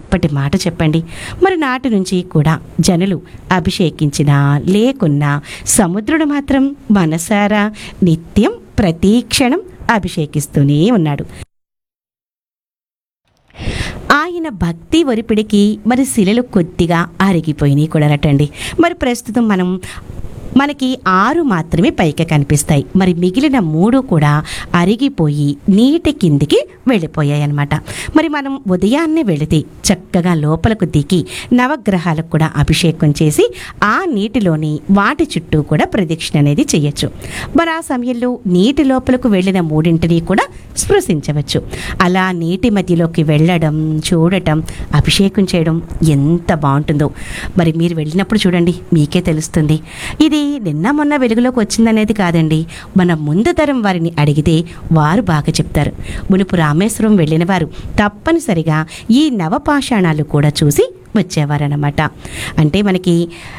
చప్పటి మాట చెప్పండి మరి నాటి నుంచి కూడా జనులు అభిషేకించినా లేకున్నా సముద్రుడు మాత్రం మనసారా నిత్యం ప్రతి క్షణం అభిషేకిస్తూనే ఉన్నాడు ఆయన భక్తి ఒరిపిడికి మరి శిలలు కొద్దిగా అరిగిపోయినాయి కూడా రటండి మరి ప్రస్తుతం మనం మనకి ఆరు మాత్రమే పైకి కనిపిస్తాయి మరి మిగిలిన మూడు కూడా అరిగిపోయి నీటి కిందికి వెళ్ళిపోయాయి అన్నమాట మరి మనం ఉదయాన్నే వెళితే చక్కగా లోపలకు దిగి నవగ్రహాలకు కూడా అభిషేకం చేసి ఆ నీటిలోని వాటి చుట్టూ కూడా ప్రదక్షిణ అనేది చేయొచ్చు మరి ఆ సమయంలో నీటి లోపలకు వెళ్ళిన మూడింటిని కూడా స్పృశించవచ్చు అలా నీటి మధ్యలోకి వెళ్ళడం చూడటం అభిషేకం చేయడం ఎంత బాగుంటుందో మరి మీరు వెళ్ళినప్పుడు చూడండి మీకే తెలుస్తుంది ఇది నిన్న మొన్న వెలుగులోకి వచ్చిందనేది కాదండి మన ముందు తరం వారిని అడిగితే వారు బాగా చెప్తారు మునుపు రామేశ్వరం వెళ్ళిన వారు తప్పనిసరిగా ఈ నవపాషాణాలు కూడా చూసి వచ్చేవారన్నమాట అంటే మనకి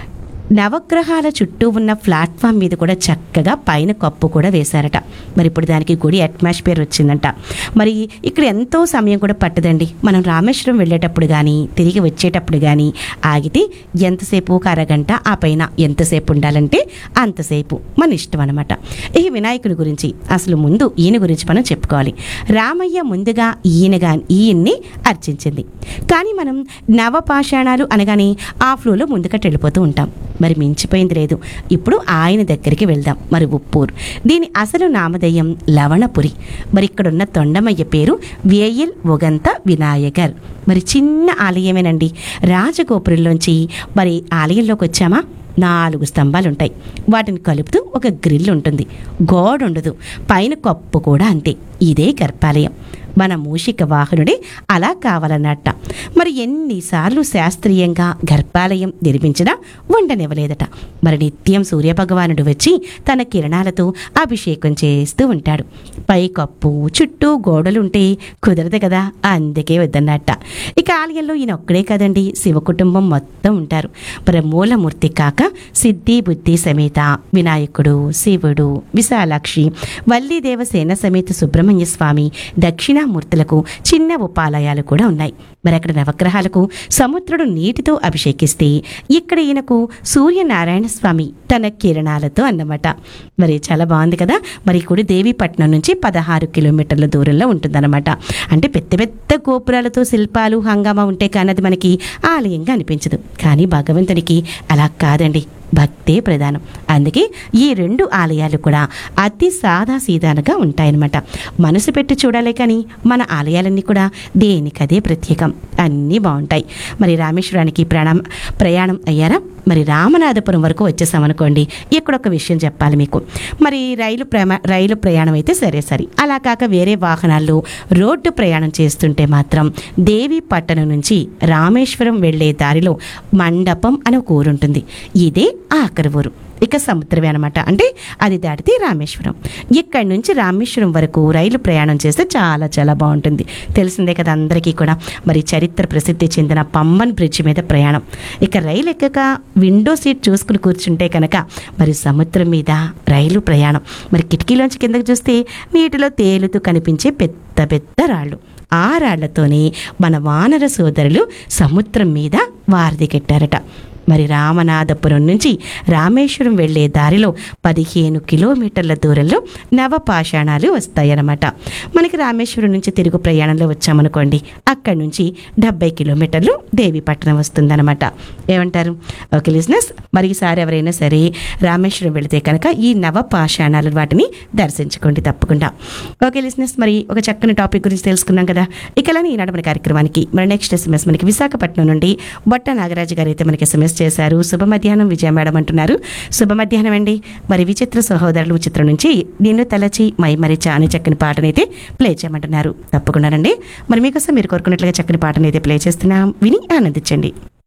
నవగ్రహాల చుట్టూ ఉన్న ప్లాట్ఫామ్ మీద కూడా చక్కగా పైన కప్పు కూడా వేశారట మరి ఇప్పుడు దానికి గుడి అట్మాస్ఫియర్ వచ్చిందంట మరి ఇక్కడ ఎంతో సమయం కూడా పట్టదండి మనం రామేశ్వరం వెళ్ళేటప్పుడు కానీ తిరిగి వచ్చేటప్పుడు కానీ ఆగితే ఎంతసేపు ఒక అరగంట ఆ పైన ఎంతసేపు ఉండాలంటే అంతసేపు మన ఇష్టం అనమాట ఈ వినాయకుని గురించి అసలు ముందు ఈయన గురించి మనం చెప్పుకోవాలి రామయ్య ముందుగా ఈయనగా ఈయన్ని అర్చించింది కానీ మనం నవపాషాణాలు అనగానే ఆ ఫ్లోలో ముందుకట్టు వెళ్ళిపోతూ ఉంటాం మరి మించిపోయింది లేదు ఇప్పుడు ఆయన దగ్గరికి వెళ్దాం మరి ఉప్పూరు దీని అసలు నామధేయం లవణపురి మరి ఇక్కడున్న తొండమయ్య పేరు వేయిల్ ఒగంత వినాయకర్ మరి చిన్న ఆలయమేనండి రాజగోపురంలోంచి మరి ఆలయంలోకి వచ్చామా నాలుగు స్తంభాలు ఉంటాయి వాటిని కలుపుతూ ఒక గ్రిల్ ఉంటుంది గోడ ఉండదు పైన కప్పు కూడా అంతే ఇదే గర్భాలయం మన మూషిక వాహనుడే అలా కావాలన్నట్ట మరి ఎన్నిసార్లు శాస్త్రీయంగా గర్భాలయం నిర్మించినా ఉండనివ్వలేదట మరి నిత్యం సూర్యభగవానుడు వచ్చి తన కిరణాలతో అభిషేకం చేస్తూ ఉంటాడు పై కప్పు చుట్టూ గోడలుంటే కుదరదు కదా అందుకే వద్దన్నట్ట ఇక ఆలయంలో ఈయన ఒక్కడే కదండి శివ కుటుంబం మొత్తం ఉంటారు మరి మూలమూర్తి కాక సిద్ధి బుద్ధి సమేత వినాయకుడు శివుడు విశాలాక్షి వల్లీదేవసేన సమేత సుబ్రహ్మణ్య స్వామి దక్షిణామూర్తులకు చిన్న ఉపాలయాలు కూడా ఉన్నాయి మరి అక్కడ నవగ్రహాలకు సముద్రుడు నీటితో అభిషేకిస్తే ఇక్కడ ఈయనకు సూర్యనారాయణ స్వామి తన కిరణాలతో అన్నమాట మరి చాలా బాగుంది కదా మరి కుడి దేవీపట్నం నుంచి పదహారు కిలోమీటర్ల దూరంలో ఉంటుందన్నమాట అంటే పెద్ద పెద్ద గోపురాలతో శిల్పాలు హంగామా ఉంటే కానీ అది మనకి ఆలయంగా అనిపించదు కానీ భగవంతునికి అలా కాదండి భక్తే ప్రధానం అందుకే ఈ రెండు ఆలయాలు కూడా అతి సాదా సీదానగా ఉంటాయన్నమాట మనసు పెట్టి చూడాలి కానీ మన ఆలయాలన్నీ కూడా దేనికదే ప్రత్యేకం అన్నీ బాగుంటాయి మరి రామేశ్వరానికి ప్రాణం ప్రయాణం అయ్యారా మరి రామనాథపురం వరకు వచ్చేసామనుకోండి ఇక్కడ ఒక విషయం చెప్పాలి మీకు మరి రైలు ప్రమా రైలు ప్రయాణం అయితే సరే సరే అలా కాక వేరే వాహనాల్లో రోడ్డు ప్రయాణం చేస్తుంటే మాత్రం దేవి పట్టణం నుంచి రామేశ్వరం వెళ్ళే దారిలో మండపం అని ఒక ఊరుంటుంది ఇదే ఆఖరి ఊరు ఇక సముద్రమే అనమాట అంటే అది దాటితే రామేశ్వరం ఇక్కడి నుంచి రామేశ్వరం వరకు రైలు ప్రయాణం చేస్తే చాలా చాలా బాగుంటుంది తెలిసిందే కదా అందరికీ కూడా మరి చరిత్ర ప్రసిద్ధి చెందిన పంబన్ బ్రిడ్జ్ మీద ప్రయాణం ఇక రైలు ఎక్కక విండో సీట్ చూసుకుని కూర్చుంటే కనుక మరి సముద్రం మీద రైలు ప్రయాణం మరి కిటికీలోంచి కిందకి చూస్తే నీటిలో తేలుతూ కనిపించే పెద్ద పెద్ద రాళ్ళు ఆ రాళ్లతోనే మన వానర సోదరులు సముద్రం మీద వారధి కట్టారట మరి రామనాథపురం నుంచి రామేశ్వరం వెళ్ళే దారిలో పదిహేను కిలోమీటర్ల దూరంలో నవపాషాణాలు వస్తాయన్నమాట మనకి రామేశ్వరం నుంచి తిరుగు ప్రయాణంలో వచ్చామనుకోండి అక్కడి నుంచి డెబ్బై కిలోమీటర్లు దేవీపట్నం వస్తుందన్నమాట ఏమంటారు ఓకే లిజినెస్ మరి ఈసారి ఎవరైనా సరే రామేశ్వరం వెళితే కనుక ఈ నవపాషాణాలు వాటిని దర్శించుకోండి తప్పకుండా ఓకే లిజినెస్ మరి ఒక చక్కని టాపిక్ గురించి తెలుసుకున్నాం కదా ఇకలానే ఈనాడు మన కార్యక్రమానికి మరి నెక్స్ట్ ఎస్ఎంఎస్ మనకి విశాఖపట్నం నుండి బొట్ట నాగరాజు గారు అయితే మనకి ఎస్ఎంఎస్ చేశారు శుభ మధ్యాహ్నం విజయ మేడం అంటున్నారు శుభ మధ్యాహ్నం అండి మరి విచిత్ర సహోదరులు చిత్రం నుంచి నిన్ను తలచి మై మరిచా అనే చక్కని పాటనైతే ప్లే చేయమంటున్నారు తప్పకుండానండి మరి మీకోసం మీరు కోరుకున్నట్లుగా చక్కని పాటనైతే ప్లే చేస్తున్నాం విని ఆనందించండి